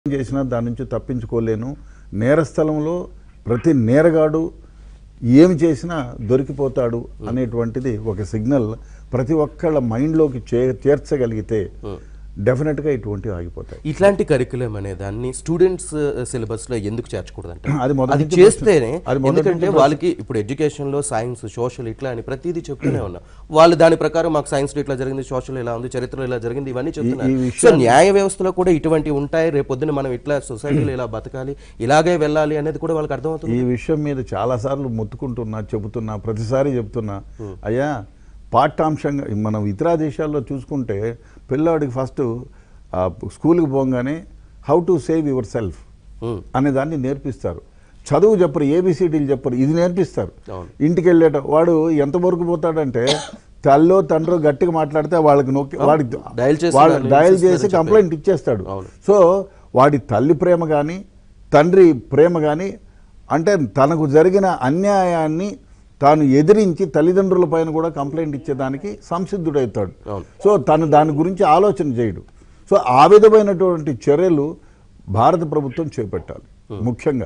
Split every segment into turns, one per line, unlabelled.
చేసినా దాని నుంచి తప్పించుకోలేను నేరస్థలంలో ప్రతి నేరగాడు ఏమి చేసినా దొరికిపోతాడు అనేటువంటిది ఒక సిగ్నల్ ప్రతి ఒక్కళ్ళ మైండ్లోకి చే చేర్చగలిగితే డెఫినెట్గా ఇటువంటివి ఆగిపోతాయి
ఇట్లాంటి కరికులం అనే దాన్ని స్టూడెంట్స్ సిలబస్ లో ఎందుకు చేర్చకూడదంటే
అది మొదటి
అది
నుంచి
చేస్తేనే
అది మొదటి
ఎందుకంటే వాళ్ళకి ఇప్పుడు ఎడ్యుకేషన్ లో సైన్స్ సోషల్ ఇట్లా అని ప్రతిదీ చెప్తూనే ఉన్నా వాళ్ళు దాని ప్రకారం మాకు సైన్స్ ఇట్లా జరిగింది సోషల్ ఇలా ఉంది చరిత్రలో ఇలా జరిగింది ఇవన్నీ చెప్తున్నారు
ఈ
సో న్యాయ వ్యవస్థలో కూడా ఇటువంటి ఉంటాయి రేపొద్దున మనం ఇట్లా సొసైటీలో ఇలా బతకాలి ఇలాగే వెళ్ళాలి అనేది కూడా వాళ్ళకి అర్థమవుతుంది
ఈ విషయం మీద చాలాసార్లు మొత్తుకుంటున్నా చెబుతున్నా ప్రతిసారి చెప్తున్నా అయ్యా పాఠ్యాంశంగా మనం ఇతర దేశాల్లో చూసుకుంటే పిల్లవాడికి ఫస్ట్ స్కూల్కి పోగానే how to save yourself
um,
అనే దాన్ని నేర్పిస్తారు చదువు చెప్పరు ఏబిసిడీలు చెప్పరు ఇది నేర్పిస్తారు
అవును.
ఇంటికి వెళ్ళేట వాడు ఎంతవరకు పోతాడంటే తల్లో తండ్రో గట్టిగా మాట్లాడితే వాళ్ళకి నొక్కి వాడి
డయల్ చేసి
వాడు
దాన్ని
డయల్
insist
చేసి
చేసి
కంప్లైంట్ ఇచ్చేస్తాడు
అవును.
సో వాడి తల్లి ప్రేమ కానీ తండ్రి ప్రేమ కానీ అంటే తనకు జరిగిన అన్యాయాన్ని తాను ఎదిరించి తల్లిదండ్రుల పైన కూడా కంప్లైంట్ ఇచ్చేదానికి సంసిద్ధుడవుతాడు
అవును.
సో తను దాని గురించి ఆలోచన చేయడు సో ఆ విధమైనటువంటి చర్యలు భారత ప్రభుత్వం చేపట్టాలి ముఖ్యంగా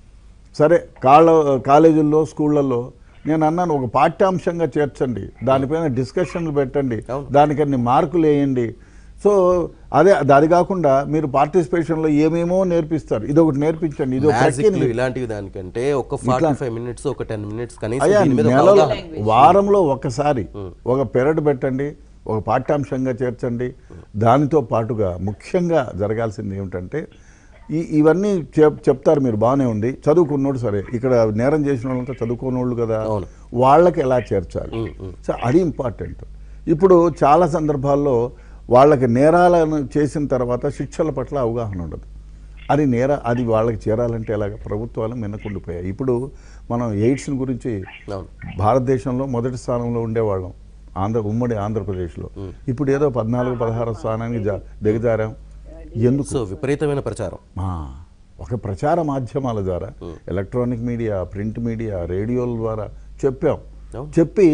సరే కాళ్ళ కాలేజీల్లో స్కూళ్ళల్లో నేను అన్నాను ఒక పాఠ్యాంశంగా చేర్చండి దానిపైన డిస్కషన్లు పెట్టండి
అవును.
దానికి అన్ని మార్కులు వేయండి సో అదే అది కాకుండా మీరు పార్టిసిపేషన్లో ఏమేమో నేర్పిస్తారు ఇది ఒకటి నేర్పించండి ఇది ఒక
మ్యాజిక్లు
ప్రక్రియని-
ఇలాంటివి దానికంటే ఒక ఫార్టీ ఫైవ్ మినిట్స్ ఒక టెన్ మినిట్స్ కనీసం
అయ్యా
దీని మీద ఒక
నెలలో
అవగాహన.
వారంలో ఒకసారి ఒక పెరడ్ పెట్టండి ఒక పాఠ్యాంశంగా చేర్చండి దానితో పాటుగా ముఖ్యంగా జరగాల్సింది ఏమిటంటే ఈ ఇవన్నీ చెప్ చెప్తారు మీరు బాగానే ఉంది చదువుకున్నోడు సరే ఇక్కడ నేరం చేసిన వాళ్ళంతా చదువుకున్నోళ్ళు కదా
అవును.
వాళ్ళకి ఎలా చేర్చాలి సో అది ఇంపార్టెంట్ ఇప్పుడు చాలా సందర్భాల్లో వాళ్ళకి నేరాలను చేసిన తర్వాత శిక్షల పట్ల అవగాహన ఉండదు అది నేర అది వాళ్ళకి చేరాలంటే ఎలాగ ప్రభుత్వాలు మిన్నకుండిపోయాయి ఇప్పుడు మనం ఎయిడ్స్ని గురించి
అవును
భారతదేశంలో మొదటి స్థానంలో ఉండేవాళ్ళం ఆంధ్ర ఉమ్మడి ఆంధ్రప్రదేశ్లో ఇప్పుడు ఏదో పద్నాలుగు పదహారు స్థానానికి జా దిగజారాం ఎందుకు
సో విపరీతమైన ప్రచారం
ఆ, ఒక ప్రచార మాధ్యమాల ద్వారా ఎలక్ట్రానిక్ మీడియా ప్రింట్ మీడియా రేడియోల ద్వారా చెప్పాం
అవును.
చెప్పి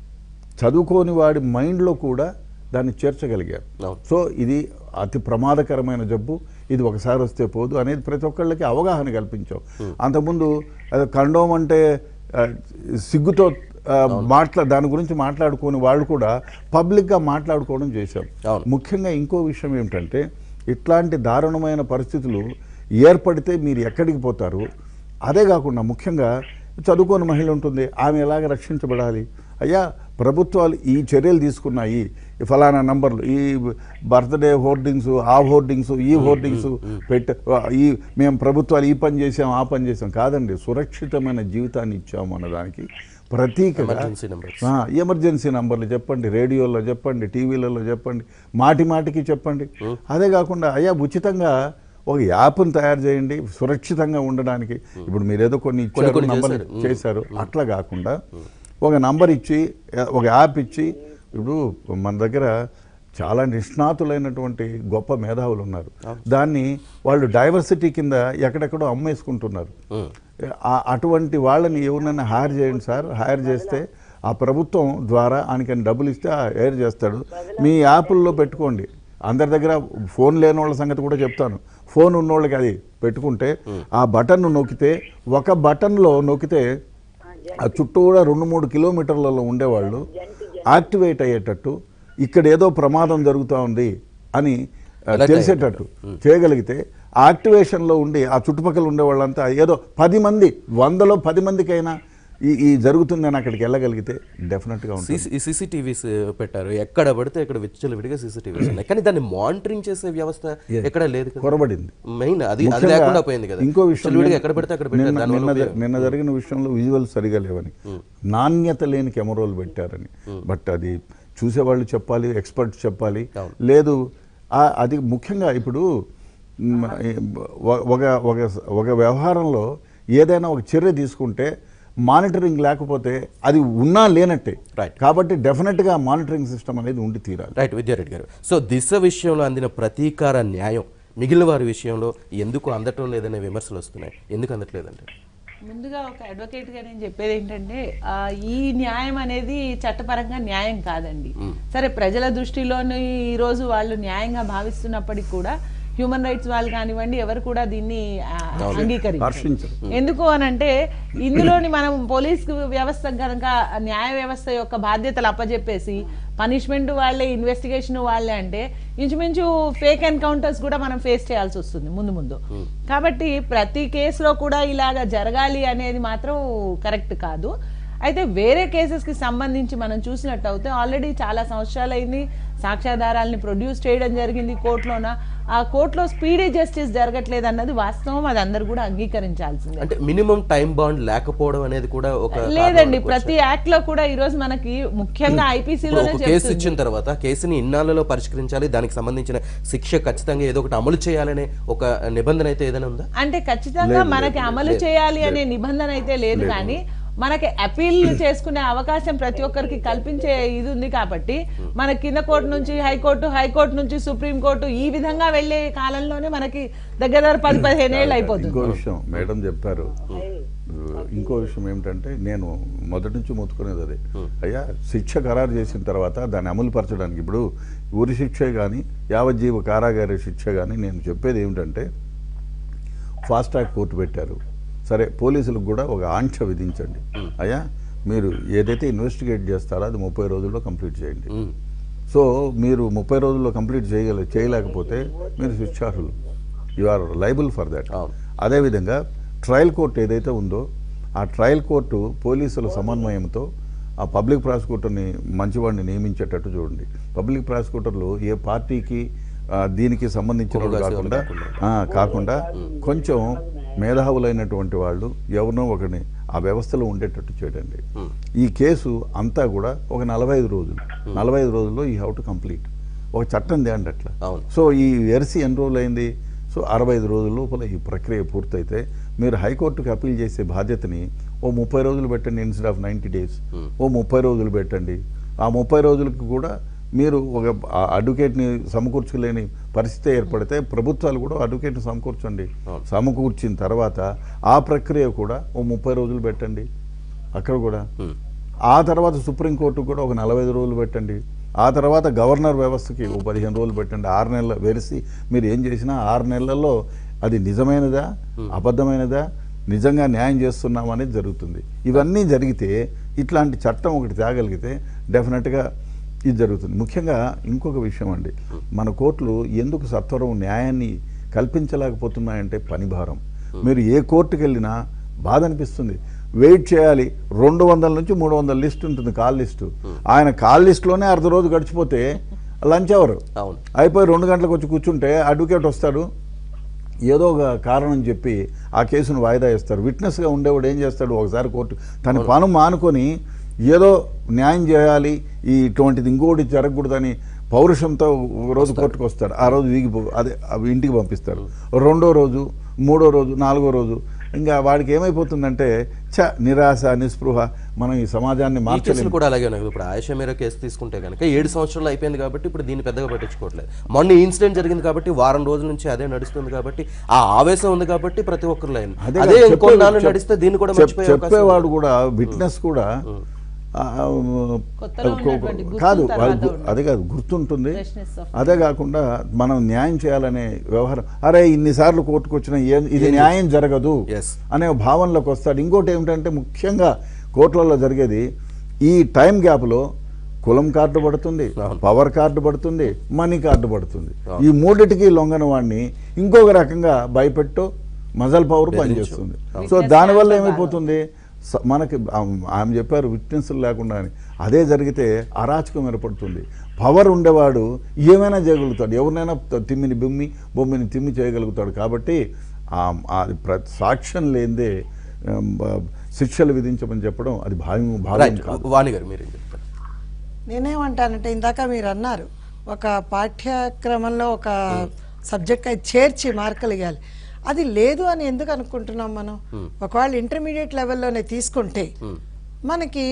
చదువుకోని వాడి మైండ్లో కూడా దాన్ని చేర్చగలిగారు
అవును.
సో ఇది అతి ప్రమాదకరమైన జబ్బు ఇది ఒకసారి వస్తే పోదు అనేది ప్రతి ఒక్కళ్ళకి అవగాహన కల్పించాం అంతకుముందు అది కండోమ్ అంటే ఆ, సిగ్గుతో ఆ, మాట్లా దాని గురించి మాట్లాడుకోని వాళ్ళు కూడా పబ్లిక్గా మాట్లాడుకోవడం చేశాం
అవును.
ముఖ్యంగా ఇంకో విషయం ఏమిటంటే ఇట్లాంటి దారుణమైన పరిస్థితులు ఏర్పడితే మీరు ఎక్కడికి పోతారు అదే కాకుండా ముఖ్యంగా చదువుకోని మహిళ ఉంటుంది ఆమె ఎలాగ రక్షించబడాలి అయ్యా ప్రభుత్వాలు ఈ చర్యలు తీసుకున్నాయి ఈ ఫలానా నంబర్లు ఈ బర్త్డే హోర్డింగ్స్ ఆ హోర్డింగ్స్ ఈ హోర్డింగ్స్ పెట్ట ఈ మేము ప్రభుత్వాలు ఈ పని చేసాం ఆ పని చేసాం కాదండి సురక్షితమైన జీవితాన్ని ఇచ్చాము అన్నదానికి ప్రతీకగా
ఎమర్జెన్సీ నెంబర్
ఆ, ఎమర్జెన్సీ నంబర్లు చెప్పండి రేడియోలో చెప్పండి టీవీలలో చెప్పండి మాటి మాటికి చెప్పండి అదే కాకుండా అయ్యా ఉచితంగా ఒక యాప్ను తయారు చేయండి సురక్షితంగా ఉండడానికి ఇప్పుడు మీరేదో కొన్ని ఇచ్చారు
కొన్ని
నంబర్లు
చేశారు.
చేశారు అట్లా కాకుండా ఒక నంబర్ ఇచ్చి ఒక యాప్ ఇచ్చి ఇప్పుడు మన దగ్గర చాలా నిష్ణాతులైనటువంటి గొప్ప మేధావులు ఉన్నారు దాన్ని వాళ్ళు డైవర్సిటీ కింద ఎక్కడెక్కడో అమ్మేసుకుంటున్నారు ఆ- అటువంటి వాళ్ళని ఎవరినైనా హైర్ చేయండి సార్ హైర్ చేస్తే ఆ ప్రభుత్వం ద్వారా ఆయనకి డబ్బులు ఇస్తే హైర్ చేస్తాడు మీ యాప్ల్లో పెట్టుకోండి అందరి దగ్గర ఫోన్ లేని వాళ్ళ సంగతి కూడా చెప్తాను ఫోన్ ఉన్నోళ్ళకి అది పెట్టుకుంటే ఆ బటన్ నొక్కితే ఒక బటన్లో నొక్కితే ఆ చుట్టూ కూడా రెండు మూడు కిలోమీటర్లలో ఉండేవాళ్ళు యాక్టివేట్ అయ్యేటట్టు ఇక్కడ ఏదో ప్రమాదం జరుగుతూ ఉంది అని ఆ,
Alert
తెలిసేటట్టు చేయగలిగితే ఆ యాక్టివేషన్లో ఉండి ఆ చుట్టుపక్కల ఉండే వాళ్ళంతా ఏదో పది మంది వందలో పది మందికైనా ఈ ఈ జరుగుతుందని అక్కడికి వెళ్ళగలిగితే డెఫినెట్గా ఉంటుంది
ఈ సీసీటీవీస్ పెట్టారు ఎక్కడ పడితే ఇక్కడ విచ్చలు విడిగా సీసీటీవీస్ ఉన్నాయి కానీ దాన్ని మానిటరింగ్ చేసే వ్యవస్థ ఎక్కడ లేదు కదా
కొరబడింది
మెయిన్ అది అది
ముఖ్యంగా
లేకుండా పోయింది కదా
ఇంకో విషయం
విచ్చలవిడిగా
నిన్న-
ఎక్కడ పడితే అక్కడ పెట్టారు
నిన్న
దానివల్ల
నిన్న
ఉపయోగం.
నిన్న జరిగిన విషయంలో విజువల్ సరిగా లేవని నాణ్యత లేని కెమెరాలు పెట్టారని బట్ అది చూసేవాళ్ళు చెప్పాలి ఎక్స్పర్ట్స్ చెప్పాలి
అవును.
లేదు ఆ- అది ముఖ్యంగా ఇప్పుడు మ్, ఒక ఒక- ఒక ఒక వ్యవహారంలో ఏదైనా ఒక చర్య తీసుకుంటే మానిటరింగ్ లేకపోతే అది ఉన్నా లేనట్టే
Right.
కాబట్టి డెఫినెట్గా మానిటరింగ్ సిస్టమ్ అనేది ఉండి తీరాలి
రైట్ విద్యారెడ్డి గారు సో దిశ విషయంలో అందిన ప్రతీకార న్యాయం మిగిలిన వారి విషయంలో ఎందుకు అందటం లేదనే విమర్శలు వస్తున్నాయి ఎందుకు అందట్లేదంటే
ముందుగా ఒక అడ్వకేట్ గా నేను చెప్పేది ఏంటంటే ఆ, ఈ న్యాయం అనేది చట్టపరంగా న్యాయం కాదండి సరే ప్రజల దృష్టిలోని ఈ రోజు వాళ్ళు న్యాయంగా భావిస్తున్నప్పటికీ కూడా హ్యూమన్ రైట్స్ వాళ్ళు కానివ్వండి ఎవరు కూడా దీన్ని ఆ, అంగీకరించారు
హర్షించరు
ఎందుకు అని అంటే ఇందులోని మనం పోలీస్ వ్యవస్థ కనుక న్యాయ వ్యవస్థ యొక్క బాధ్యతలు అప్పజెప్పేసి పనిష్మెంట్ వాళ్ళే ఇన్వెస్టిగేషన్ వాళ్ళే అంటే ఇంచుమించు ఫేక్ ఎన్కౌంటర్స్ కూడా మనం ఫేస్ చేయాల్సి వస్తుంది ముందు ముందు కాబట్టి ప్రతి కేసులో కూడా ఇలాగ జరగాలి అనేది మాత్రం కరెక్ట్ కాదు అయితే వేరే కేసెస్కి సంబంధించి మనం చూసినట్టు అయితే ఆల్రెడీ చాలా సంవత్సరాలు అయింది సాక్ష్యాధారాలని ప్రొడ్యూస్ చేయడం జరిగింది కోర్టులోన ఆ కోర్టులో స్పీడీ జస్టిస్ జరగట్లేదు అన్నది వాస్తవం అది అందరు కూడా అంగీకరించాల్సిందే
అంటే మినిమం టైం బాండ్ లేకపోవడం అనేది కూడా ఒక కారణం
లేదండి
అనుకోవచ్చా?
ప్రతి యాక్ట్ లో కూడా ఈ రోజు మనకి ముఖ్యంగా
ఇప్పుడు
ఐపీసీలోనే
ఒక కేసు ఇచ్చిన తర్వాత కేసుని ఇన్నాళ్లలో పరిష్కరించాలి దానికి సంబంధించిన శిక్ష ఖచ్చితంగా ఏదో ఒకటి అమలు చేయాలనే ఒక నిబంధన అయితే ఏదైనా ఉందా
అంటే ఖచ్చితంగా మనకి అమలు చేయాలి అనే నిబంధన అయితే లేదు కానీ మనకి అపీల్ చేసుకునే అవకాశం ప్రతి ఒక్కరికి కల్పించే ఇది ఉంది కాబట్టి మన కింద కోర్టు నుంచి హైకోర్టు హైకోర్టు నుంచి సుప్రీం కోర్టు ఈ విధంగా వెళ్ళే కాలంలోనే మనకి దగ్గర దగ్గర పది పదిహేను ఏళ్ళు అయిపోతుంది
ఇంకో విషయం మేడం చెప్పారు ఇంకో విషయం ఏమిటంటే నేను మొదటి నుంచి మొత్తుకునేది అదే అయ్యా శిక్ష ఖరారు చేసిన తర్వాత దాన్ని అమలు పరచడానికి ఇప్పుడు ఊరి శిక్షే కానీ యావజ్జీవ కారాగార శిక్ష కానీ నేను చెప్పేది ఏమిటంటే ఫాస్ట్ ట్రాక్ కోర్టు పెట్టారు సరే పోలీసులకు కూడా ఒక ఆంక్ష విధించండి అయ్యా మీరు ఏదైతే ఇన్వెస్టిగేట్ చేస్తారో అది ముప్పై రోజుల్లో కంప్లీట్ చేయండి
ఉమ్.
సో మీరు ముప్పై రోజుల్లో కంప్లీట్ చేయగల చేయలేకపోతే మీరు శిక్షార్హులు you are liable for that
అవును.
అదేవిధంగా ట్రయల్ కోర్టు ఏదైతే ఉందో ఆ ట్రయల్ కోర్టు పోలీసుల సమన్వయంతో ఆ పబ్లిక్ ప్రాసిక్యూటర్ని మంచివాడిని నియమించేటట్టు చూడండి పబ్లిక్ ప్రాసిక్యూటర్లు ఏ పార్టీకి ఆ, దీనికి సంబంధించిన వాళ్ళు
కొనుగోలు
కాకుండా
కాకుండా.
ఆ, కాకుండా కొంచెం మేధావులైనటువంటి వాళ్ళు ఎవరినో ఒకరిని ఆ వ్యవస్థలో ఉండేటట్టు చేయడండి ఈ కేసు అంతా కూడా ఒక నలభై ఐదు రోజులు నలభై ఐదు రోజుల్లో ఈ హౌ టు కంప్లీట్ ఒక చట్టం తేండి అట్లా
అవును.
సో ఈ ఎర్సీ ఎన్ని రోజులు అయింది సో అరవై ఐదు రోజుల లోపల ఈ ప్రక్రియ పూర్తయితే మీరు హైకోర్టుకి అప్పీల్ చేసే బాధ్యతని ఓ ముప్పై రోజులు పెట్టండి ఇన్స్టెడ్ ఆఫ్ నైంటీ డేస్ ఓ ముప్పై రోజులు పెట్టండి ఆ ముప్పై రోజులకు కూడా మీరు ఒక ఆ అడ్వకేట్ని సమకూర్చలేని పరిస్థితి ఏర్పడితే ప్రభుత్వాలు కూడా అడ్వకేట్ని సమకూర్చండి సమకూర్చిన తర్వాత ఆ ప్రక్రియ కూడా ఓ ముప్పై రోజులు పెట్టండి అక్కడ కూడా
ఉమ్.
ఆ తర్వాత సుప్రీంకోర్టు కూడా ఒక నలభై ఐదు రోజులు పెట్టండి ఆ తర్వాత గవర్నర్ వ్యవస్థకి ఓ పదిహేను రోజులు పెట్టండి ఆరు నెలలు వెరిసి మీరు ఏం చేసినా ఆరు నెలల్లో అది నిజమైనదా అబద్ధమైనదా నిజంగా న్యాయం చేస్తున్నామనేది జరుగుతుంది ఇవన్నీ జరిగితే ఇట్లాంటి చట్టం ఒకటి తేగలిగితే డెఫినెట్గా ఇది జరుగుతుంది ముఖ్యంగా ఇంకొక విషయం అండి మన కోర్టులు ఎందుకు సత్వరం న్యాయాన్ని కల్పించలేకపోతున్నాయంటే పనిభారం మీరు ఏ కోర్టుకు వెళ్ళినా బాధ అనిపిస్తుంది వెయిట్ చేయాలి రెండు వందల నుంచి మూడు వందల లిస్ట్ ఉంటుంది కాల్ లిస్టు ఆయన కాల్ లిస్ట్లోనే అర్ధ రోజు గడిచిపోతే లంచ్ అవర్
అవును
అయిపోయి రెండు గంటలకు వచ్చి కూర్చుంటే అడ్వకేట్ వస్తాడు ఏదో ఒక కారణం చెప్పి ఆ కేసును వాయిదా ఇస్తారు విట్నెస్గా ఉండేవాడు ఏం చేస్తాడు ఒకసారి కోర్టు తన పను మానుకొని ఏదో న్యాయం చేయాలి ఈ ఇటువంటిది ఇంకోటి జరగకూడదని పౌరుషంతో ఒక రోజు కోర్టుకు వస్తాడు ఆ రోజు వీగిపో అదే అవి ఇంటికి పంపిస్తారు రెండో రోజు మూడో రోజు నాలుగో రోజు ఇంకా వాడికి ఏమైపోతుందంటే చ నిరాశ నిస్పృహ మనం ఈ సమాజాన్ని
ఈ కేసులు
మార్చలేము
కూడా అలాగే ఉన్నాయి ఇప్పుడు ఆయిషా మీరా కేసు తీసుకుంటే కనుక ఏడు సంవత్సరాలు అయిపోయింది కాబట్టి ఇప్పుడు దీన్ని పెద్దగా పట్టించుకోవట్లేదు మొన్న ఇన్సిడెంట్ జరిగింది కాబట్టి వారం రోజుల నుంచి అదే నడుస్తుంది కాబట్టి ఆ ఆవేశం ఉంది కాబట్టి ప్రతి ఒక్కరు లైన్
అదే
అదే
కాదు,
ఇంకొన్నాళ్ళు
చెప్పే-
నడిస్తే దీన్ని కూడా
చెప్-
మర్చిపోయే అవకాశం
చెప్పేవాడు కూడా విట్నెస్ కూడా ఆ, ఆ,
కొత్తలో ఉన్నటువంటి గుర్తు
కాదు
తర్వాత
వాళ్ళు గు-
ఉండదు.
అదే కాదు గుర్తుంటుంది
Freshness of
అదే కాకుండా మనం న్యాయం చేయాలనే వ్యవహారం అరే ఇన్నిసార్లు కోర్టుకు వచ్చిన ఏ- ఇది న్యాయం జరగదు
Yes.
అనే భావనలోకి వస్తాడు ఇంకోటి ఏమిటంటే ముఖ్యంగా కోర్టులలో జరిగేది ఈ టైం గ్యాప్లో కులం కార్డు పడుతుంది
అవును.
పవర్ కార్డు పడుతుంది మనీ కార్డు పడుతుంది ఈ మూడిటికి లొంగని వాడిని ఇంకొక రకంగా భయపెట్టు మజల్ పవర్ పనిచేస్తుంది సో దానివల్ల ఏమైపోతుంది స- మనకి ఆమ్- ఆమె చెప్పారు విట్నెస్లు లేకుండా అని అదే జరిగితే అరాచకం ఏర్పడుతుంది పవర్ ఉండేవాడు ఏమైనా చేయగలుగుతాడు ఎవరినైనా త- తిమ్మిని బిమ్మి బొమ్మిని తిమ్మి చేయగలుగుతాడు కాబట్టి ఆ- ఆ ప్ర సాక్ష్యం లేదే ఆమ్, బ- శిక్షలు విధించమని చెప్పడం అది భావ్యం భావ్యం
రైట్
కాదు
వాణి గారు మీరు ఏం చెప్తారు
నేనేమంటానంటే ఇందాక మీరు అన్నారు ఒక పాఠ్యక్రమంలో ఒక సబ్జెక్ట్ అది చేర్చి మార్కులు ఇవ్వాలి అది లేదు అని ఎందుకు అనుకుంటున్నాం మనం ఒకవేళ ఇంటర్మీడియట్ లెవెల్లోనే తీసుకుంటే మనకి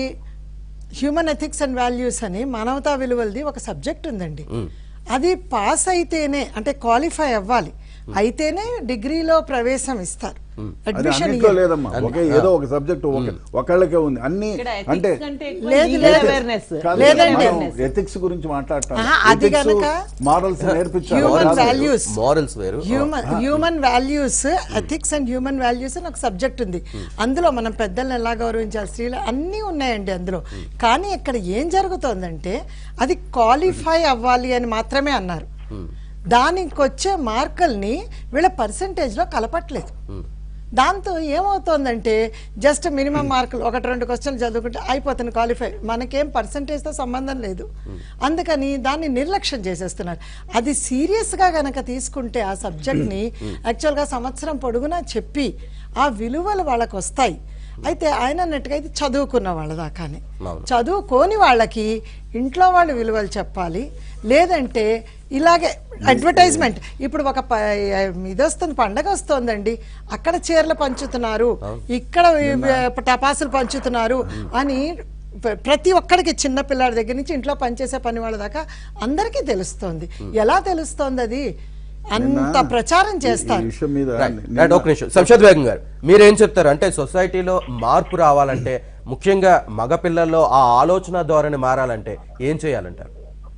హ్యూమన్ ఎథిక్స్ అండ్ వాల్యూస్ అని మానవతా విలువలది ఒక సబ్జెక్ట్ ఉందండి అది పాస్ అయితేనే అంటే క్వాలిఫై అవ్వాలి అయితేనే డిగ్రీలో ప్రవేశం ఇస్తారు
అది
అడ్మిషన్
అన్నింటిలో లేదమ్మా ఒకే ఏదో ఒక సబ్జెక్ట్ ఒకళ్ళకే ఉంది అన్ని
ఇక్కడ
అంటే
ethics కంటే ఎక్కువ
లేదు,
legal
లేదు.
awareness.
లేదండి.
ఎథిక్స్ గురించి మాట్లాడటం
ఆహా, అది గనక
మారల్స్ నేర్పించాలి
Human
కాదు.
values.
మారల్స్ వేరు
human human values ethics and human values అని ఒక సబ్జెక్ట్ ఉంది అందులో మనం పెద్దల్ని ఎలా గౌరవించాలి స్త్రీలు అన్నీ ఉన్నాయండి అందులో కానీ ఇక్కడ ఏం జరుగుతోందంటే అది క్వాలిఫై అవ్వాలి అని మాత్రమే అన్నారు దానికి వచ్చే మార్కుల్ని వీళ్ళ పర్సంటేజ్లో కలపట్లేదు దాంతో ఏమవుతోందంటే జస్ట్ మినిమం మార్కులు ఒకటి రెండు క్వశ్చన్లు చదువుకుంటే అయిపోతుంది క్వాలిఫై మనకేం పర్సంటేజ్తో సంబంధం లేదు అందుకని దాన్ని నిర్లక్ష్యం చేసేస్తున్నారు అది సీరియస్గా గనక తీసుకుంటే ఆ సబ్జెక్ట్ని యాక్చువల్గా సంవత్సరం పొడుగునా చెప్పి ఆ విలువలు వాళ్ళకి వస్తాయి అయితే ఆయన అన్నట్టుగా ఇది చదువుకున్న వాళ్ళ దాకానే
అవును.
చదువుకోని వాళ్ళకి ఇంట్లో వాళ్ళు విలువలు చెప్పాలి లేదంటే ఇలాగే అడ్వర్టైజ్మెంట్ ఇప్పుడు ఒక ప- ఇది వస్తుంది పండగ వస్తోందండి అక్కడ చీరలు పంచుతున్నారు ఇక్కడ టపాసులు పంచుతున్నారు అని ప్ర- ప్రతి ఒక్కడికి చిన్న పిల్లాడి దగ్గర నుంచి ఇంట్లో పనిచేసే పని వాళ్ళ దాకా అందరికీ తెలుస్తోంది ఎలా తెలుస్తోంది అది అంత
నిన్న
ప్రచారం
ఈ-
చేస్తారు
ఈ విషయం మీద
రైట్
నిన్న-
రైట్ ఒక నిమిషం శంషద్ బేగం గారు మీరేం చెప్తారు అంటే సొసైటీలో మార్పు రావాలంటే ముఖ్యంగా మగపిల్లల్లో ఆ ఆలోచన ధోరణి మారాలంటే ఏం చేయాలంటారు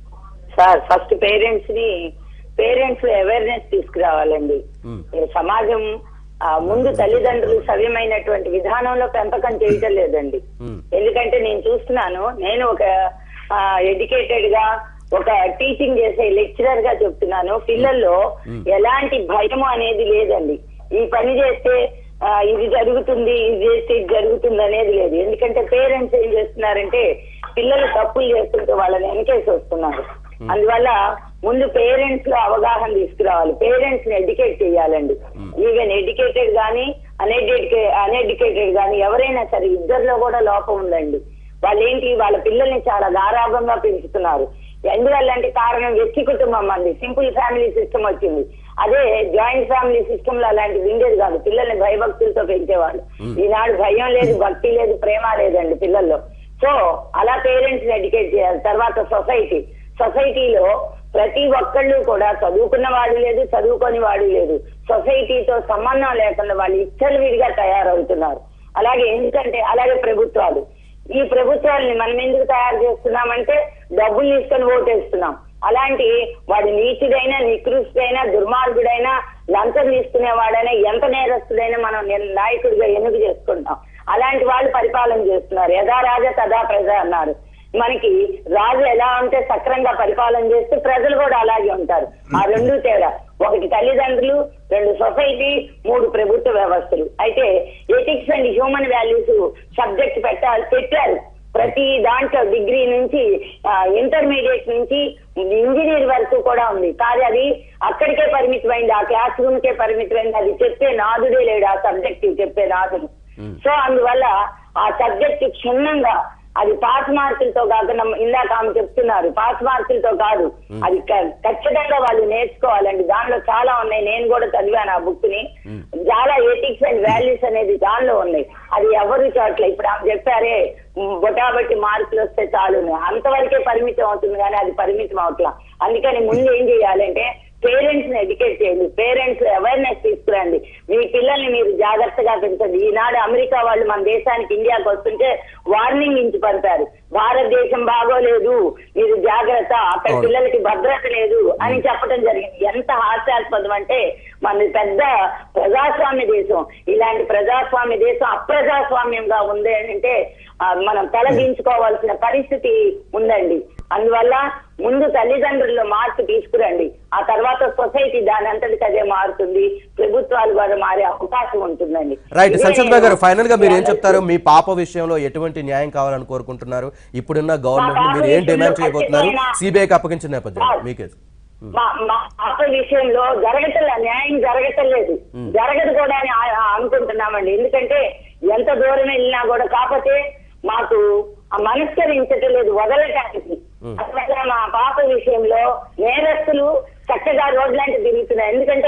సార్ ఫస్ట్ పేరెంట్స్ ని పేరెంట్స్ అవేర్నెస్ తీసుకురావాలండి ఈ సమాజం ఆ, ముందు తల్లిదండ్రులు సవ్యమైనటువంటి విధానంలో పెంపకం చేయటం లేదండి ఎందుకంటే నేను చూస్తున్నాను నేను ఒక ఎడ్యుకేటెడ్ గా ఒక టీచింగ్ చేసే లెక్చరర్ గా చెప్తున్నాను పిల్లల్లో ఎలాంటి భయము అనేది లేదండి ఈ పని చేస్తే ఆ, ఇది జరుగుతుంది ఇది చేస్తే ఇది జరుగుతుంది అనేది లేదు ఎందుకంటే పేరెంట్స్ ఏం చేస్తున్నారంటే పిల్లలు తప్పులు చేస్తుంటే వాళ్ళని వెనకేసి వస్తున్నారు అందువల్ల ముందు పేరెంట్స్ లో అవగాహన తీసుకురావాలి పేరెంట్స్ ని ఎడ్యుకేట్ చేయాలండి ఈవెన్ ఎడ్యుకేటెడ్ గానీ అన్ఎడ్యుకేటెడ్ అన్ఎడ్యుకేటెడ్ గానీ ఎవరైనా సరే ఇద్దరిలో కూడా లోపం ఉందండి వాళ్ళు ఏంటి వాళ్ళ పిల్లల్ని చాలా గారాభంగా పెంచుతున్నారు ఎందువల్ల అంటే కారణం వ్యక్తి కుటుంబం అండి సింపుల్ ఫ్యామిలీ సిస్టమ్ వచ్చింది అదే జాయింట్ ఫ్యామిలీ సిస్టమ్ లో అలాంటిది ఉండేది కాదు పిల్లల్ని భయభక్తులతో పెంచేవాళ్ళు ఈనాడు భయం లేదు భక్తి లేదు ప్రేమ లేదండి పిల్లల్లో సో అలా పేరెంట్స్ ని ఎడ్యుకేట్ చేయాలి తర్వాత సొసైటీ సొసైటీలో ప్రతి ఒక్కళ్ళు కూడా చదువుకున్న వాడు లేదు చదువుకొని వాడు లేదు సొసైటీతో సంబంధం లేకుండా వాళ్ళు ఇచ్చలు విడిగా తయారవుతున్నారు అలాగే ఎందుకంటే అలాగే ప్రభుత్వాలు ఈ ప్రభుత్వాలని మనం ఎందుకు తయారు చేస్తున్నామంటే డబ్బులు తీసుకొని ఓటేస్తున్నాం అలాంటి వాడు నీచుడైనా నికృష్టుడైనా దుర్మార్గుడైనా లంచం తీసుకునేవాడైనా ఎంత నేరస్తుడైనా మనం నిర్- నాయకుడిగా ఎన్నిక చేసుకుంటాం అలాంటి వాళ్ళు పరిపాలన చేస్తున్నారు యథా రాజా తదా ప్రజ అన్నారు మనకి రాజు ఎలా ఉంటే సక్రంగా పరిపాలన చేస్తే ప్రజలు కూడా అలాగే ఉంటారు ఆ రెండు తేడా ఒకటి తల్లిదండ్రులు రెండు సొసైటీ మూడు ప్రభుత్వ వ్యవస్థలు అయితే ethics and human values subject పెట్టాలి పెట్టారు ప్రతి దాంట్లో డిగ్రీ నుంచి ఇంటర్మీడియట్ నుంచి ఇంజనీర్ వరకు కూడా ఉంది కానీ అది అక్కడికే పరిమితమైంది ఆ క్లాస్ రూమ్ కే పరిమితమైంది అది చెప్పే నాదుడే లేడు ఆ సబ్జెక్ట్ చెప్పే నాదుడు సో అందువల్ల ఆ సబ్జెక్ట్ క్షుణ్ణంగా అది పాస్ మార్కులతో కాకుండా ఇందాక ఆమె చెప్తున్నారు పాస్ మార్కులతో కాదు అది క- ఖచ్చితంగా వాళ్ళు నేర్చుకోవాలండి దానిలో చాలా ఉన్నాయి నేను కూడా చదివాను ఆ బుక్ ని చాలా ఎథిక్స్ అండ్ వాల్యూస్ అనేది దానిలో ఉన్నాయి అది ఎవరు చోట్ల ఇప్పుడు ఆమె చెప్పారే ఉమ్, బొటాబట్టి మార్కులు వస్తే చాలు అని. అంతవరకే పరిమితం అవుతుంది కానీ అది పరిమితం అవట్లా అందుకని ముందు ఏం చేయాలంటే పేరెంట్స్ ని ఎడ్యుకేట్ చేయండి పేరెంట్స్ అవేర్నెస్ తీసుకురండి మీ పిల్లల్ని మీరు జాగ్రత్తగా పెంచండి ఈనాడు అమెరికా వాళ్ళు మన దేశానికి ఇండియాకి వస్తుంటే వార్నింగ్ ఇచ్చి పంపారు భారతదేశం బాగోలేదు మీరు జాగ్రత్త అక్కడ
అవును.
పిల్లలకి భద్రత లేదు అని చెప్పడం జరిగింది ఎంత హాస్యాస్పదం అంటే మన పెద్ద ప్రజాస్వామ్య దేశం ఇలాంటి ప్రజాస్వామ్య దేశం అప్రజాస్వామ్యంగా ఉంది అంటే ఆ, మనం తలదించుకోవాల్సిన పరిస్థితి ఉందండి అందువల్ల ముందు తల్లిదండ్రుల్లో మార్పు తీసుకురండి ఆ తర్వాత సొసైటీ దాని అంతటికి అదే మారుతుంది ప్రభుత్వాలు కూడా మారే అవకాశం ఉంటుందండి
రైట్
ఇదే
సంసద్ బాయ్ గారు
నేను
ఫైనల్ గా మీరు ఏం
మీ
చెప్తారు మీ పాప విషయంలో ఎటువంటి న్యాయం కావాలని కోరుకుంటున్నారు ఇప్పుడున్న గవర్నమెంట్
పాప
మీరు ఏం డిమాండ్
విషయంలో
చేయబోతున్నారు
ఖచ్చితమైన-
సిబిఐకి అప్పగించిన నేపథ్యంలో మీకే
మా మా పాప విషయంలో జరగటం న్యాయం జరగటం లేదు జరగదు కూడా అని ఆ- ఆ అనుకుంటున్నామండి ఎందుకంటే ఎంత దూరం వెళ్ళినా కూడా కాకపోతే మాకు ఆ మనస్కరించటం లేదు వదలటానికి అట్లా మా పాప విషయంలో నేరస్తులు చక్కగా రోడ్లంటే తిరుగుతున్నాయి ఎందుకంటే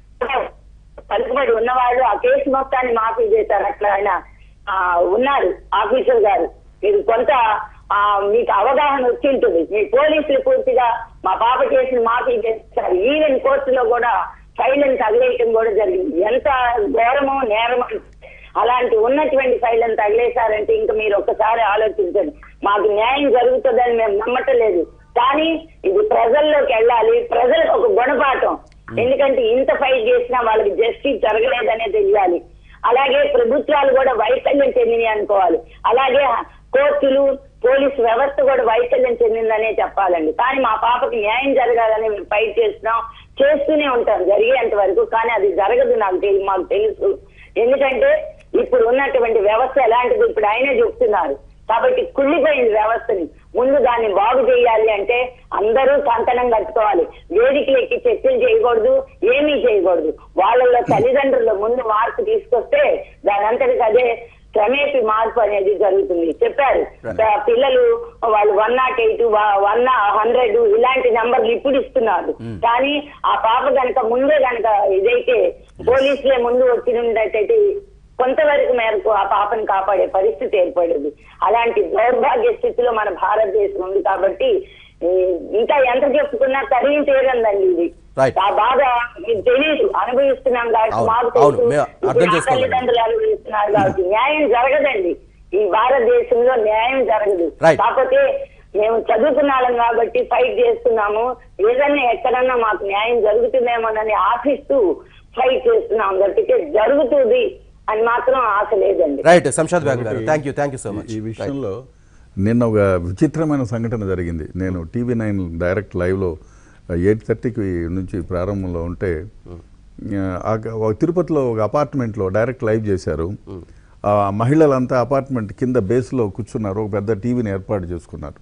పలుకుబడి ఉన్నవాళ్ళు ఆ కేసు మొత్తాన్ని మాఫీ చేశారు అట్లా ఆయన ఆ, ఉన్నారు ఆఫీసర్ గారు మీరు కొంత ఆ, మీకు అవగాహన వచ్చి ఉంటుంది మీ పోలీసులు పూర్తిగా మా పాప కేసును మాఫీ చేస్తారు ఈవెన్ కోర్టులో కూడా ఫైళ్ళని తగిలేయటం కూడా జరిగింది ఎంత ఘోరమో నేరమో అలాంటి ఉన్నటువంటి ఫైళ్ళని తగిలేశారంటే ఇంకా మీరు ఒక్కసారి ఆలోచించండి మాకు న్యాయం జరుగుతుందని మేము నమ్మటలేదు కానీ ఇది ప్రజల్లోకి వెళ్ళాలి ప్రజలకు ఒక గుణపాఠం ఎందుకంటే ఇంత ఫైట్ చేసినా వాళ్ళకి జస్టిస్ జరగలేదనే తెలియాలి అలాగే ప్రభుత్వాలు కూడా వైఫల్యం చెందినవి అనుకోవాలి అలాగే కోర్టులు పోలీస్ వ్యవస్థ కూడా వైఫల్యం చెందిందనే చెప్పాలండి కానీ మా పాపకి న్యాయం జరగాలని మేము ఫైట్ చేస్తున్నాం చేస్తూనే ఉంటాం జరిగేంత వరకు కానీ అది జరగదు నాకు తెలి- మాకు తెలుసు ఎందుకంటే ఇప్పుడు ఉన్నటువంటి వ్యవస్థ ఎలాంటిది ఇప్పుడు ఆయనే చెప్తున్నారు కాబట్టి కుళ్ళిపోయింది వ్యవస్థని ముందు దాన్ని బాగు చేయాలి అంటే అందరూ కంకణం కట్టుకోవాలి వేదికలు ఎక్కి చర్చలు చేయకూడదు ఏమీ చేయకూడదు వాళ్ళలో తల్లిదండ్రుల ముందు మార్పు తీసుకొస్తే దాని అంతటికి అదే క్రమేపీ మార్పు అనేది జరుగుతుంది చెప్పారు ఆ, పిల్లలు వాళ్ళు one nought eight one hundred ఇలాంటి నంబర్లు ఇప్పుడు ఇస్తున్నారు కానీ ఆ పాప గనక ముందే గనక ఇదైతే పోలీసులే ముందు వచ్చినట్టయితే కొంతవరకు మేరకు ఆ పాపను కాపాడే పరిస్థితి ఏర్పడేది అలాంటి దౌర్భాగ్య స్థితిలో మన భారతదేశం ఉంది కాబట్టి ఈ, ఇంకా ఎంత చెప్పుకున్నా తరిగి తీరందండి ఇది
Right.
ఆ బాధ మీకు తెలియదు అనుభవిస్తున్నాం కాబట్టి
అవును,
మాకు
అవును,
తెలుసు.
మేము
ఇప్పుడు
అర్థం
నా
చేసుకోగలం.
తల్లిదండ్రులు అనుభవిస్తున్నారు కాబట్టి న్యాయం జరగదండి ఈ భారతదేశంలో న్యాయం జరగదు
Right.
కాకపోతే మేము చదువుకున్న వాళ్ళం కాబట్టి ఫైట్ చేస్తున్నాము ఏదన్నా ఎక్కడన్నా మాకు న్యాయం జరుగుతుందేమోనని ఆశిస్తూ ఫైట్ చేస్తున్నాం తప్పితే జరుగుతుంది అని మాత్రం ఆశ లేదండి
right Shamshad Begum garu thank you thank you so much
ఈ విషయంలో నిన్న ఒక విచిత్రమైన సంఘటన జరిగింది నేను టీవీ నైన్ డైరెక్ట్ లైవ్లో ఎయిట్ థర్టీకి నుంచి ప్రారంభంలో ఉంటే ఆ ఒక తిరుపతిలో ఒక అపార్ట్మెంట్లో డైరెక్ట్ లైవ్ చేశారు ఆ మహిళలంతా అపార్ట్మెంట్ కింద బేస్లో కూర్చున్నారు ఒక పెద్ద టీవీని ఏర్పాటు చేసుకున్నారు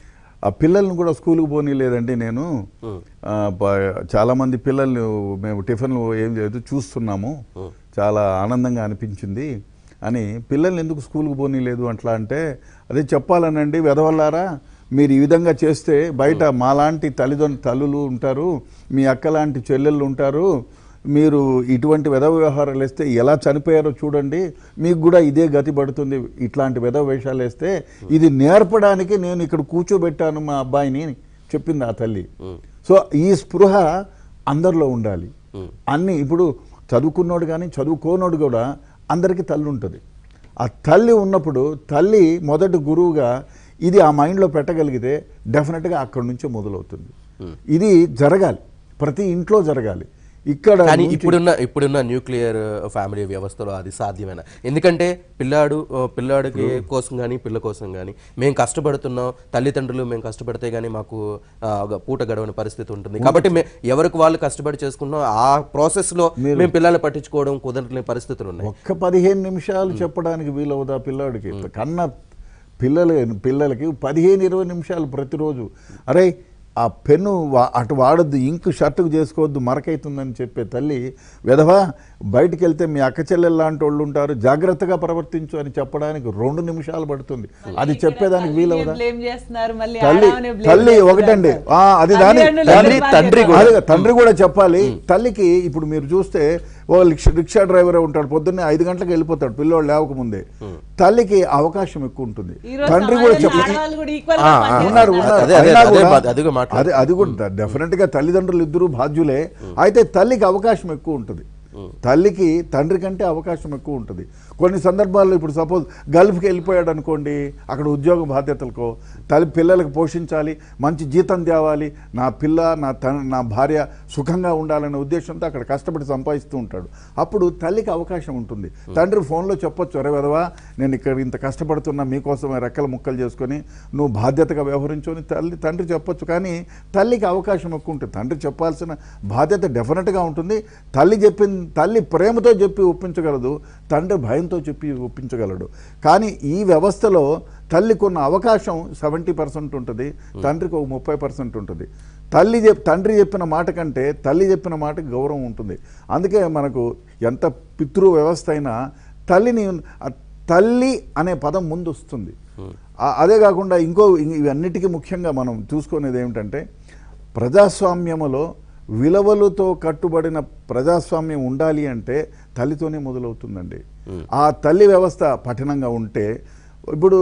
ఆ పిల్లల్ని కూడా స్కూల్కి పోనీ లేదండి నేను ఆ, ప- చాలా మంది పిల్లల్ని మేము టిఫిన్లు ఏం చేయదు చూస్తున్నాము చాలా ఆనందంగా అనిపించింది అని పిల్లల్ని ఎందుకు స్కూల్కి పోనీ లేదు అట్లా అంటే అదే చెప్పాలనండి వెదవల్లారా మీరు ఈ విధంగా చేస్తే బయట మాలాంటి తల్లిదండ్రులు తల్లులు ఉంటారు మీ అక్క లాంటి చెల్లెళ్ళు ఉంటారు మీరు ఇటువంటి వెధవ వ్యవహారాలు వేస్తే ఎలా చనిపోయారో చూడండి మీకు కూడా ఇదే గతి పడుతుంది ఇట్లాంటి వెధవ వేషాలు వేస్తే ఇది నేర్పడానికి నేను ఇక్కడ కూర్చోబెట్టాను మా అబ్బాయిని చెప్పింది ఆ తల్లి సో ఈ స్పృహ అందరిలో ఉండాలి అన్ని ఇప్పుడు చదువుకున్నోడు కానీ చదువుకోనోడు కూడా అందరికీ తల్లి ఉంటుంది ఆ తల్లి ఉన్నప్పుడు తల్లి మొదటి గురువుగా ఇది ఆ మైండ్లో పెట్టగలిగితే డెఫినెట్గా అక్కడి నుంచే మొదలవుతుంది ఇది జరగాలి ప్రతి ఇంట్లో జరగాలి ఇక్కడ
కానీ
నుంచి-
ఇప్పుడున్న ఇప్పుడున్న న్యూక్లియర్ ఫ్యామిలీ వ్యవస్థలో అది సాధ్యమేనా ఎందుకంటే పిల్లాడు ఆ, పిల్లాడికి కోసం కానీ పిల్ల కోసం కానీ మేము కష్టపడుతున్నాం తల్లిదండ్రులు మేము కష్టపడితే కానీ మాకు ఆ, ఒక పూట గడవని పరిస్థితి ఉంటుంది కాబట్టి మే ఎవరికి వాళ్ళు కష్టపడి చేసుకున్నాం ఆ ప్రాసెస్ లో మేము పిల్లల్ని పట్టించుకోవడం కుదరలేని పరిస్థితులు ఉన్నాయి
ఒక్క పదిహేను నిమిషాలు చెప్పడానికి వీలవుదా పిల్లాడికి కన్న పిల్లలు పిల్లలకి పదిహేను ఇరవై నిమిషాలు ప్రతిరోజు అరే ఆ పెన్ను వా- అటు వాడొద్దు ఇంకు షర్టుకు చేసుకోవద్దు మరకైతుందని చెప్పే తల్లి విధవా బయటికి వెళ్తే మీ అక్క చెల్లెలు లాంటి వాళ్ళు ఉంటారు జాగ్రత్తగా ప్రవర్తించు అని చెప్పడానికి రెండు నిమిషాలు పడుతుంది అది చెప్పేదానికి వీలవుదా
బ్లేమ్ చేస్తున్నారు మళ్ళీ
తల్లి
ఆడవాళ్ళని blame
తల్లి
చేస్తున్నారు.
ఒకటండి ఆ, అది దాని
తల్లిదండ్రులు
దాని-
ఎవరి
తండ్రి
బాధ్యత?
కూడా.
అదే తండ్రి కూడా చెప్పాలి తల్లికి ఇప్పుడు మీరు చూస్తే ఓ రిక్షా రిక్షా డ్రైవర్ ఉంటాడు పొద్దున్నే ఐదు గంటలకు వెళ్ళిపోతాడు పిల్లోడు లేవకముందే తల్లికి అవకాశం ఎక్కువ ఉంటుంది
ఈ రోజు
తండ్రి కూడా
సమాజంలో
చెప్పాలి
ఆడవాళ్ళు కూడా equal
ఆ,
గా
ఆ,
పనిచేస్తున్నారు.
ఉన్నారు ఉన్నారు
అదే, అదే,
అయినా
అదే
కూడా-
బా- అదిగా మాట్లాడు.
అదే అది కూడా డెఫినెట్ గా తల్లిదండ్రులు ఇద్దరు బాధ్యులే అయితే తల్లికి అవకాశం ఎక్కువ ఉంటుంది తల్లికి తండ్రి కంటే అవకాశం ఎక్కువ ఉంటుంది కొన్ని సందర్భాల్లో ఇప్పుడు సపోజ్ గల్ఫ్కి వెళ్ళిపోయాడు అనుకోండి అక్కడ ఉద్యోగ బాధ్యతలకో తల్లి పిల్లలకు పోషించాలి మంచి జీతం తేవాలి నా పిల్ల నా తన నా భార్య సుఖంగా ఉండాలనే ఉద్దేశంతో అక్కడ కష్టపడి సంపాదిస్తూ ఉంటాడు అప్పుడు తల్లికి అవకాశం ఉంటుంది తండ్రి ఫోన్లో చెప్పొచ్చు అరే వెదవా నేను ఇక్కడ ఇంత కష్టపడుతున్నా మీకోసమే రెక్కల ముక్కలు చేసుకొని నువ్వు బాధ్యతగా వ్యవహరించు అని తల్లి తండ్రి చెప్పొచ్చు కానీ తల్లికి అవకాశం ఎక్కువ ఉంటుంది తండ్రి చెప్పాల్సిన బాధ్యత డెఫినెట్గా ఉంటుంది తల్లి చెప్పింది తల్లి ప్రేమతో చెప్పి ఒప్పించగలదు తండ్రి భయంతో చెప్పి ఒప్పించగలడు కానీ ఈ వ్యవస్థలో తల్లికి ఉన్న అవకాశం సెవెంటీ పర్సెంట్ ఉంటుంది తండ్రికి ఒక ముప్పై పర్సెంట్ ఉంటుంది తల్లి చెప్ తండ్రి చెప్పిన మాట కంటే తల్లి చెప్పిన మాటకి గౌరవం ఉంటుంది అందుకే మనకు ఎంత పితృ వ్యవస్థ అయినా తల్లిని ఆ తల్లి అనే పదం ముందు వస్తుంది ఆ- అదే కాకుండా ఇంకో ఇ- ఇవన్నిటికీ ముఖ్యంగా మనం చూసుకునేది ఏమిటంటే ప్రజాస్వామ్యములో విలువలతో కట్టుబడిన ప్రజాస్వామ్యం ఉండాలి అంటే తల్లితోనే మొదలవుతుందండి ఆ తల్లి వ్యవస్థ కఠినంగా ఉంటే ఇప్పుడు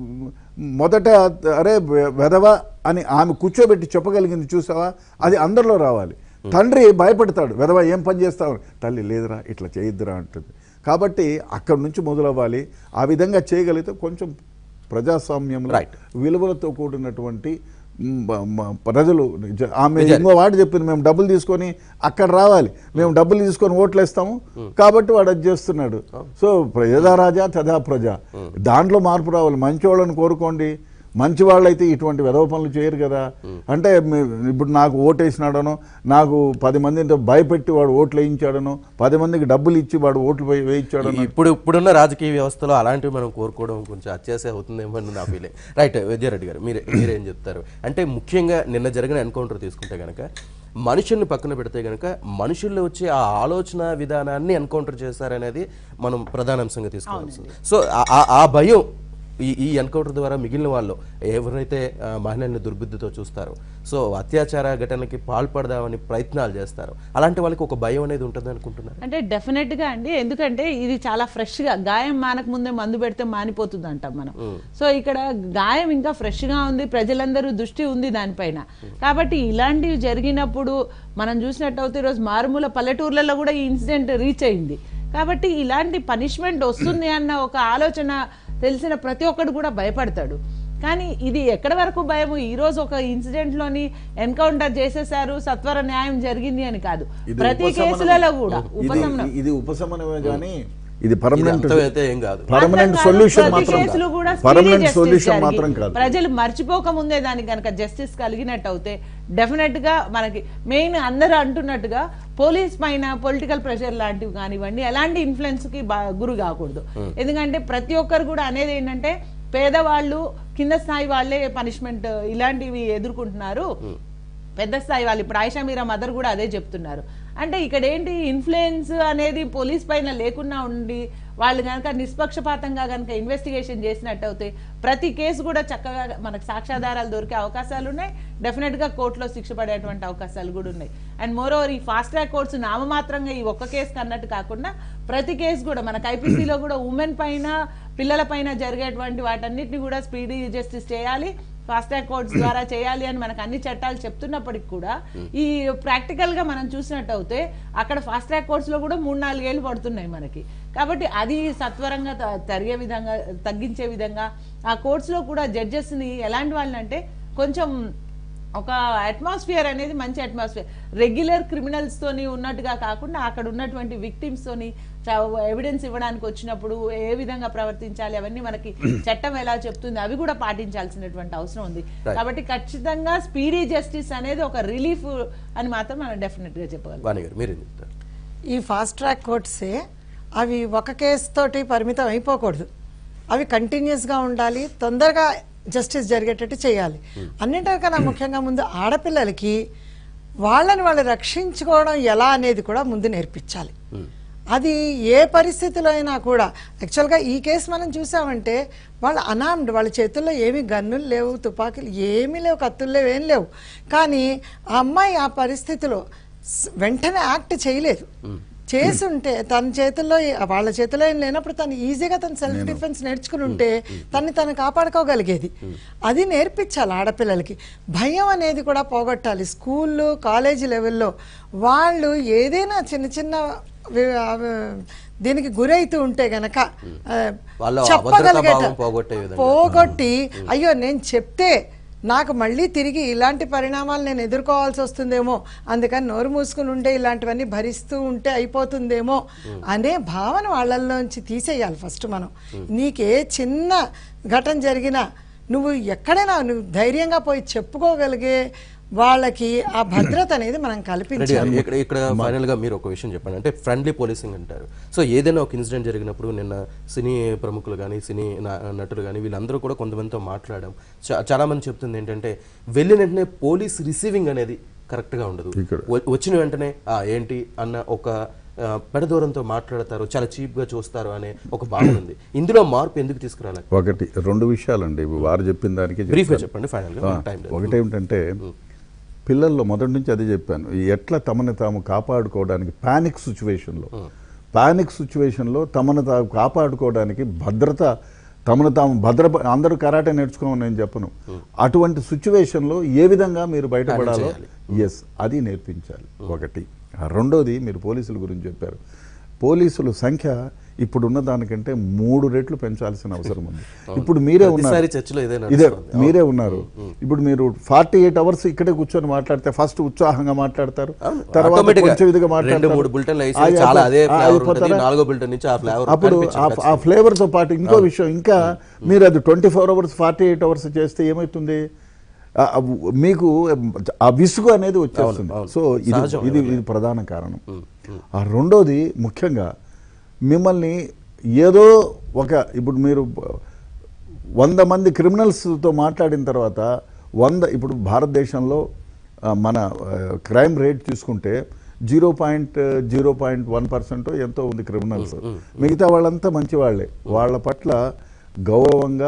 మొదట అరే వె- వెధవ అని ఆమె కూర్చోబెట్టి చెప్పగలిగింది చూసావా అది అందరిలో రావాలి తండ్రి భయపడతాడు వెదవ ఏం పని చేస్తావు తల్లి లేదురా ఇట్లా చేయొద్దురా అంటుంది కాబట్టి అక్కడి నుంచి మొదలవ్వాలి ఆ విధంగా చేయగలిగితే కొంచెం ప్రజాస్వామ్యంలో
Right.
విలువలతో కూడినటువంటి మ్, బ- మ- ప్రజలు జ- ఆమె ఇంకో వాడు చెప్పింది మేము డబ్బులు తీసుకొని అక్కడ రావాలి మేము డబ్బులు తీసుకొని ఓట్లు వేస్తాము కాబట్టి వాడు అది చేస్తున్నాడు సో ప్రజా రాజా తదా ప్రజ దాంట్లో మార్పు రావాలి మంచి వాళ్ళని కోరుకోండి మంచి వాళ్ళైతే ఇటువంటి వెధవ పనులు చేయరు కదా అంటే మీ- ఇప్పుడు నాకు ఓటు వేసినాడనో నాకు పది మందిని భయపెట్టి వాడు ఓట్లు వేయించాడనో పది మందికి డబ్బులు ఇచ్చి వాడు ఓట్లు వేయి- వేయించాడనో
ఇప్పుడు ఇప్పుడున్న రాజకీయ వ్యవస్థలో అలాంటివి మనం కోరుకోవడం కొంచెం అత్యాశ అవుతుందేమో అని నా ఫీలింగ్ రైట్ విజయారెడ్డి గారు మీరే మీరేం చెప్తారు అంటే ముఖ్యంగా నిన్న జరిగిన ఎన్కౌంటర్ తీసుకుంటే కనుక మనుషుల్ని పక్కన పెడితే కనుక మనుషుల్లో వచ్చే ఆ ఆలోచన విధానాన్ని ఎన్కౌంటర్ చేశారనేది మనం ప్రధాన అంశంగా తీసుకోవాల్సింది సో ఆ- ఆ- ఆ భయం ఈ ఈ ఎన్కౌంటర్ ద్వారా మిగిలిన వాళ్ళు ఎవరైతే ఆ, మహిళల్ని దుర్బుద్ధితో చూస్తారో సో అత్యాచార ఘటనకి పాల్పడదామని ప్రయత్నాలు చేస్తారు అలాంటి వాళ్ళకి ఒక భయం అనేది ఉంటుంది అనుకుంటున్నారు
అంటే డెఫినెట్ గా అండి ఎందుకంటే ఇది చాలా ఫ్రెష్ గా గాయం మానక ముందే మందు పెడితే మానిపోతుంది అంటాం మనం సో ఇక్కడ గాయం ఇంకా ఫ్రెష్ గా ఉంది ప్రజలందరూ దృష్టి ఉంది దానిపైన కాబట్టి ఇలాంటివి జరిగినప్పుడు మనం చూసినట్టయితే ఈరోజు మారుమూల పల్లెటూర్లలో కూడా ఈ ఇన్సిడెంట్ రీచ్ అయింది కాబట్టి ఇలాంటి పనిష్మెంట్ వస్తుంది అన్న ఒక ఆలోచన తెలిసిన ప్రతి ఒక్కడు కూడా భయపడతాడు కానీ ఇది ఎక్కడి వరకు భయము ఈ రోజు ఒక ఇన్సిడెంట్ లోని ఎన్కౌంటర్ చేసేసారు సత్వర న్యాయం జరిగింది అని కాదు
ఇది
ప్రతి
ఉపశమనం.
కేసులలో కూడా
ఇది-
ఉపశమనం
ఇది ఉపశమనమే కానీ ఇది
ఇది
పర్మనెంట్
అంతమైతే ఏం కాదు
పర్మనెంట్
అర్థం కాదు.
సొల్యూషన్
ప్రతి
మాత్రం
కేసులు కూడా
కాదు.
speedy
పర్మనెంట్
justice
సొల్యూషన్
జరిగి
మాత్రం కాదు
ప్రజలు మర్చిపోక ముందే దానికి కనుక జస్టిస్ కలిగినట్టు అవుతే డెఫినెట్ గా మనకి మెయిన్ అందరూ అంటున్నట్టుగా పోలీస్ పైన పొలిటికల్ ప్రెషర్ లాంటివి కానివ్వండి ఎలాంటి ఇన్ఫ్లుయెన్స్ కి బా- గురి కాకూడదు ఎందుకంటే ప్రతి ఒక్కరు కూడా అనేది ఏంటంటే పేదవాళ్ళు కింద స్థాయి వాళ్ళే పనిష్మెంట్ ఇలాంటివి ఎదుర్కొంటున్నారు పెద్ద స్థాయి వాళ్ళు ఇప్పుడు ఆయిషా మీరా మదర్ కూడా అదే చెప్తున్నారు అంటే ఇక్కడ ఏంటి ఇన్ఫ్లుయెన్స్ అనేది పోలీస్ పైన లేకుండా ఉండి వాళ్ళు కనుక నిష్పక్షపాతంగా కనుక ఇన్వెస్టిగేషన్ చేసినట్టు అయితే ప్రతి కేసు కూడా చక్కగా మనకు సాక్ష్యాధారాలు దొరికే అవకాశాలు ఉన్నాయి డెఫినెట్ గా కోర్టులో శిక్ష పడేటువంటి అవకాశాలు కూడా ఉన్నాయి అండ్ మోర్ ఓవర్ ఈ ఫాస్ట్ ట్రాక్ కోర్ట్స్ నామమాత్రంగా ఈ ఒక్క కేసు అన్నట్టు కాకుండా ప్రతి కేసు కూడా మనకు ఐపీసీలో కూడా ఉమెన్ పైన పిల్లల పైన జరిగేటువంటి వాటన్నిటిని కూడా స్పీడీ జస్టిస్ చేయాలి ఫాస్ట్ ట్రాక్ కోర్ట్స్ ద్వారా చేయాలి అని మనకు అన్ని చట్టాలు చెప్తున్నప్పటికి కూడా ఈ ప్రాక్టికల్ గా మనం చూసినట్టు అయితే అక్కడ ఫాస్ట్ ట్రాక్ కోర్ట్స్ లో కూడా మూడు నాలుగేళ్ళు పడుతున్నాయి మనకి కాబట్టి అది సత్వరంగా త- తరిగే విధంగా తగ్గించే విధంగా ఆ కోర్ట్స్ లో కూడా జడ్జెస్ ని ఎలాంటి వాళ్ళంటే కొంచెం ఒక అట్మాస్ఫియర్ అనేది మంచి అట్మాస్ఫియర్ రెగ్యులర్ క్రిమినల్స్ తోని ఉన్నట్టుగా కాకుండా అక్కడ ఉన్నటువంటి విక్టిమ్స్ తోని ఎవిడెన్స్ ఇవ్వడానికి వచ్చినప్పుడు ఏ విధంగా ప్రవర్తించాలి అవన్నీ మనకి చట్టం ఎలా చెప్తుంది అవి కూడా పాటించాల్సినటువంటి అవసరం ఉంది కాబట్టి ఖచ్చితంగా స్పీడీ జస్టిస్ అనేది ఒక రిలీఫ్ అని మాత్రం మనం డెఫినెట్ గా చెప్పగలం
వాణి గారు మీరేం చెప్తారు
ఈ ఫాస్ట్ ట్రాక్ కోర్ట్సే అవి ఒక కేసు తోటి పరిమితం అయిపోకూడదు అవి కంటిన్యూస్గా ఉండాలి తొందరగా జస్టిస్ జరిగేటట్టు చేయాలి అన్నింటికన్నా ముఖ్యంగా ముందు ఆడపిల్లలకి వాళ్ళని వాళ్ళు రక్షించుకోవడం ఎలా అనేది కూడా ముందు నేర్పించాలి అది ఏ పరిస్థితిలో అయినా కూడా యాక్చువల్గా ఈ కేసు మనం చూసామంటే వాళ్ళు అనామ్డ్ వాళ్ళ చేతుల్లో ఏమీ గన్నులు లేవు తుపాకీలు ఏమీ లేవు కత్తులు లేవు ఏం లేవు కానీ ఆ అమ్మాయి ఆ పరిస్థితిలో స్- వెంటనే యాక్ట్ చేయలేదు చేసుంటే తన చేతుల్లో ఏ- వాళ్ళ చేతిలో ఏం లేనప్పుడు తను ఈజీగా తన సెల్ఫ్ డిఫెన్స్ నేర్చుకుని ఉంటే తన్ని తను కాపాడుకోగలిగేది అది నేర్పించాలి ఆడపిల్లలకి భయం అనేది కూడా పోగొట్టాలి స్కూళ్ళు కాలేజీ లెవెల్లో వాళ్ళు ఏదైనా చిన్న చిన్న వి- అవి- దీనికి గురైతూ ఉంటే గనక ఆ,
వాళ్ళ
చెప్పగలిగేట-
అభద్రతా భావం పోగొట్టే విధంగా.
పోగొట్టి అయ్యో నేను చెప్తే నాకు మళ్ళీ తిరిగి ఇలాంటి పరిణామాలు నేను ఎదుర్కోవాల్సి వస్తుందేమో అందుకని నోరు మూసుకుని ఉంటే ఇలాంటివన్నీ భరిస్తూ ఉంటే అయిపోతుందేమో అనే భావన వాళ్ళల్లోంచి తీసేయాలి ఫస్ట్ మనం నీకే చిన్న ఘటన జరిగినా నువ్వు ఎక్కడైనా నువ్వు ధైర్యంగా పోయి చెప్పుకోగలిగే వాళ్ళకి ఆ భద్రత అనేది మనం
రెడ్డి
కల్పించాలి
గారు, ఇక్కడ ఇక్కడ ఫైనల్ గా మీరు ఒక విషయం చెప్పండి అంటే ఫ్రెండ్లీ పోలీసింగ్ అంటారు సో ఏదైనా ఒక ఇన్సిడెంట్ జరిగినప్పుడు నిన్న సినీ ప్రముఖులు కానీ సినీ నా- నటులు కానీ వీళ్ళందరూ కూడా కొంతమందితో మాట్లాడడం చా- చాలా మంది చెప్తుంది ఏంటంటే వెళ్ళిన వెంటనే పోలీస్ రిసీవింగ్ అనేది కరెక్ట్ గా ఉండదు వ- వచ్చిన వెంటనే "ఆ, ఏంటి అన్న ఒక ఆ, పెడదూరంతో మాట్లాడతారు చాలా చీప్ గా చూస్తారు అనే ఒక భావన ఉంది ఇందులో మార్పు ఎందుకు తీసుకురాలి
ఒకటి రెండు విషయాలండి వారు చెప్పిన దానికి
బ్రీఫ్ గా చెప్పండి ఫైనల్ గా టైం లేదు.
ఒకటి ఏమిటంటే పిల్లల్లో మొదటి నుంచి అదే చెప్పాను ఎట్లా తమని తాము కాపాడుకోవడానికి పానిక్ సిచ్యువేషన్లో పానిక్ సిచ్యువేషన్లో తమను తాము కాపాడుకోవడానికి భద్రత తమను తాము భద్ర అందరూ కరాటే నేర్చుకోమని నేను చెప్పను అటువంటి సిచ్యువేషన్లో ఏ విధంగా మీరు బయటపడాలో ఎస్ అది నేర్పించాలి ఒకటి ఆ రెండోది మీరు పోలీసుల గురించి చెప్పారు పోలీసుల సంఖ్య ఇప్పుడు ఉన్న దానికంటే మూడు రెట్లు పెంచాల్సిన అవసరం ఉంది ఇప్పుడు మీరే ఉన్నారు
ప్రతిసారి చర్చలో ఇదే
ఇదే
నడుస్తోంది.
మీరే ఉన్నారు ఇప్పుడు మీరు ఫార్టీ ఎయిట్ అవర్స్ ఇక్కడే కూర్చొని మాట్లాడితే ఫస్ట్ ఉత్సాహంగా మాట్లాడతారు
అవును.
తర్వాత
Automatic గా
కొంచెం ఇదిగా
రెండు
మాట్లాడతారు
మూడు బులెటిన్లు వేసి
అది
చాలా అదే
అయిపో-
ఫ్లేవర్ ఉంటుంది
అయిపోతారా?
నాలుగో బులెటిన్ నుంచి ఆ ఫ్లేవర్
అప్పుడు ఆ- ఆ ఫ్లేవర్ తో పాటు ఇంకో విషయం ఇంకా మీరు అది twenty four hours forty eight hours చేస్తే ఏమవుతుంది ఆ- ఆ మీకు ఆ విసుగు అనేది వచ్చేస్తుంది
అవును.
సో ఇది
సహజం
ఇది ఇది ప్రధాన కారణం ఆ రెండోది ముఖ్యంగా మిమ్మల్ని ఏదో ఒక ఇప్పుడు మీరు వంద మంది క్రిమినల్స్తో మాట్లాడిన తర్వాత వంద ఇప్పుడు భారతదేశంలో ఆ, మన క్రైమ్ రేట్ తీసుకుంటే zero point zero point one percent ఎంతో ఉంది క్రిమినల్స్ మిగతా వాళ్ళంతా మంచి వాళ్ళే వాళ్ళ పట్ల గౌరవంగా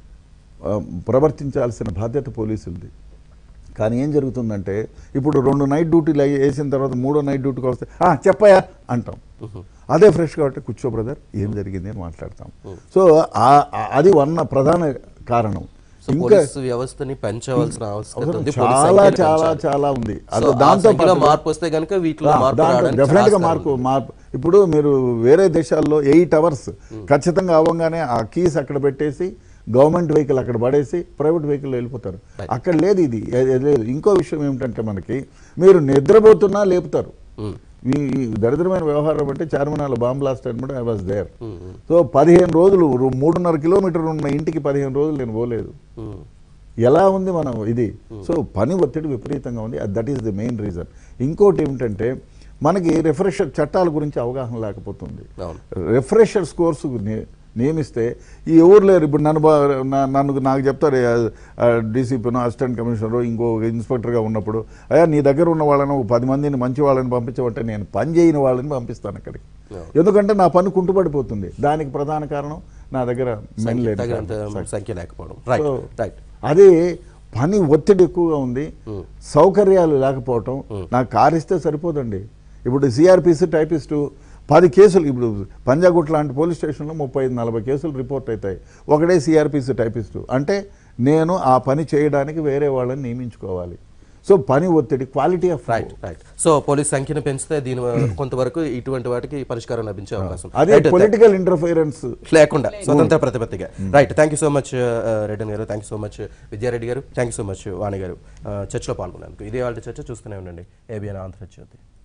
ఆ, ప్రవర్తించాల్సిన బాధ్యత పోలీసులది కానీ ఏం జరుగుతుందంటే ఇప్పుడు రెండు నైట్ డ్యూటీలు అయ్యి వేసిన తర్వాత మూడో నైట్ డ్యూటీకి వస్తే "ఆ, చెప్పయ్యా అంటాం అదే ఫ్రెష్ కాబట్టి కూర్చో బ్రదర్ ఏం జరిగింది అని మాట్లాడతాం సో ఆ- ఆ- అది వన్ ప్రధాన కారణం
సో
ఇంకా
పోలీసు వ్యవస్థని పెంచవలసిన అవసరం
అవసరం
ఉంది పోలీస్
చాలా
సంఖ్యని
చాలా
పెంచాలి.
చాలా ఉంది
సో
అది
ఆ
దాంతో
సంఖ్యలో
పాటు-
మార్పు వస్తే కనుక వీటిలో మార్పు రావడానికి
డెఫినెట్ గా
ఆస్కారం
మార్పు
ఉంది.
మార్పు ఇప్పుడు మీరు వేరే దేశాల్లో ఎయిట్ అవర్స్ ఖచ్చితంగా అవ్వగానే ఆ కీస్ అక్కడ పెట్టేసి గవర్నమెంట్ వెహికల్ అక్కడ పడేసి ప్రైవేట్ వెహికల్ వెళ్ళిపోతారు అక్కడ లేదు ఇది ఏ- ఏ- లేదు ఇంకో విషయం ఏమిటంటే మనకి మీరు నిద్రపోతున్నా లేపుతారు ఈ ఈ దరిద్రమైన వ్యవహారం బట్టి చార్మినార్ బాంబ్ బ్లాస్ట్ అనమాట ఐ వాజ్ దేర్ సో పదిహేను రోజులు రు- మూడున్నర కిలోమీటర్ ఉన్న ఇంటికి పదిహేను రోజులు నేను పోలేదు
ఉమ్.
ఎలా ఉంది మనం ఇది సో పని ఒత్తిడి విపరీతంగా ఉంది that is the main reason ఇంకోటి ఏమిటంటే మనకి రిఫ్రెషర్ చట్టాల గురించి అవగాహన లేకపోతుంది
అవును.
రిఫ్రెషర్స్ కోర్సు ని- నియమిస్తే ఈ ఎవరు లేరు ఇప్పుడు నన్ను బా- నా- నన్ను నాకు చెప్తారు డీసీపీనో అసిస్టెంట్ కమిషనర్ ఇంకో ఇన్స్పెక్టర్గా ఉన్నప్పుడు అయ్యా నీ దగ్గర ఉన్న వాళ్ళని ఒక పది మందిని మంచి వాళ్ళని పంపించమంటే నేను పని చేయని వాళ్ళని పంపిస్తాను అక్కడికి ఎందుకంటే నా పని కుంటుపడిపోతుంది దానికి ప్రధాన కారణం నా దగ్గర మెన్ లేని
తగినంత
కారణం.
సంఖ్య లేకపోవడం రైట్
So,
రైట్
అది పని ఒత్తిడి ఎక్కువగా ఉంది సౌకర్యాలు లేకపోవటం నాకు కారు ఇస్తే సరిపోదండి ఇప్పుడు సిఆర్పిసి టైపిస్టు పది కేసులు ఇప్పుడు పంజాగుట్ లాంటి పోలీస్ స్టేషన్లో ముప్పై ఐదు నలభై కేసులు రిపోర్ట్ అవుతాయి ఒకడే సిఆర్పిసి టైపిస్టు అంటే నేను ఆ పని చేయడానికి వేరే వాళ్ళని నియమించుకోవాలి సో పని ఒత్తిడి quality of
right right so police సంఖ్యను పెంచితే దీని కొంతవరకు ఇటువంటి వాటికి పరిష్కారం లభించే అవకాశం
అది
Right,
పొలిటికల్ ఇంటర్ఫిరెన్స్
లేకుండా స్వతంత్ర ప్రతిపత్తిగా right thank you so much Reddan garu thank you so much Vidyareddy garu thank you so much Vani garu Uh, చర్చలో పాల్గొన్నందుకు ఇదే వాళ్ళ చర్చ చూస్తూనే ఉండండి ఏబిఎన్ ఆంధ్రజ్యోతి